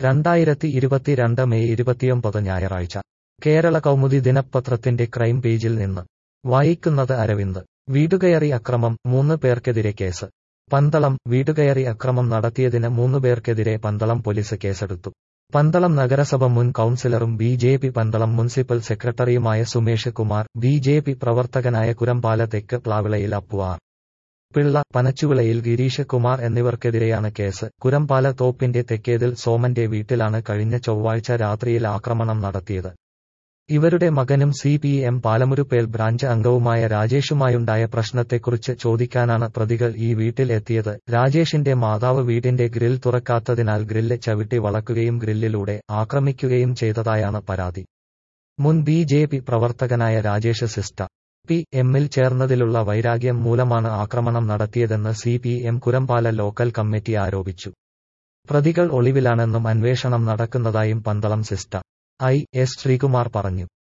രണ്ടായിരത്തി ഇരുപത്തിരണ്ട് മെയ് ഇരുപത്തിയൊമ്പത് ഞായറാഴ്ച കേരള കൗമുദി ദിനപത്രത്തിന്റെ ക്രൈം പേജിൽ നിന്ന് വായിക്കുന്നത് അരവിന്ദ് വീടുകയറി അക്രമം മൂന്ന് പേർക്കെതിരെ കേസ് പന്തളം വീടുകയറി അക്രമം നടത്തിയതിന് മൂന്ന് പേർക്കെതിരെ പന്തളം പോലീസ് കേസെടുത്തു പന്തളം നഗരസഭ മുൻ കൌൺസിലറും B J P Pandalam municipal സെക്രട്ടറിയുമായ Sumesh Kumar B J P പ്രവർത്തകനായ കുരമ്പാല തെക്ക് പ്ലാവിളയിൽ അപ്പുവാർ പിള്ള പനച്ചുവിളയിൽ ഗിരീഷ് കുമാർ എന്നിവർക്കെതിരെയാണ് കേസ് കുരമ്പാല തോപ്പിന്റെ തെക്കേതിൽ സോമന്റെ വീട്ടിലാണ് കഴിഞ്ഞ ചൊവ്വാഴ്ച രാത്രിയിൽ ആക്രമണം നടത്തിയത് ഇവരുടെ മകനും സി പി എം പാലമുരുപ്പേൽ ബ്രാഞ്ച് അംഗവുമായ രാജേഷുമായുണ്ടായ പ്രശ്നത്തെക്കുറിച്ച് ചോദിക്കാനാണ് പ്രതികൾ ഈ വീട്ടിൽ എത്തിയത് രാജേഷിന്റെ മാതാവ് വീടിന്റെ ഗ്രിൽ തുറക്കാത്തതിനാൽ ഗ്രില്ല് ചവിട്ടി വളക്കുകയും ഗ്രില്ലിലൂടെ ആക്രമിക്കുകയും ചെയ്തതായാണ് പരാതി മുൻ ബി ജെ പി പ്രവർത്തകനായ രാജേഷ് സിസ്റ്റ പി എമ്മിൽ ചേർന്നതിലുള്ള വൈരാഗ്യം മൂലമാണ് ആക്രമണം നടത്തിയതെന്ന് C P M Kurampala local committee ആരോപിച്ചു പ്രതികൾ ഒളിവിലാണെന്നും അന്വേഷണം നടക്കുന്നതായും പന്തളം സിസ്റ്റ ഐ എസ് ശ്രീകുമാർ പറഞ്ഞു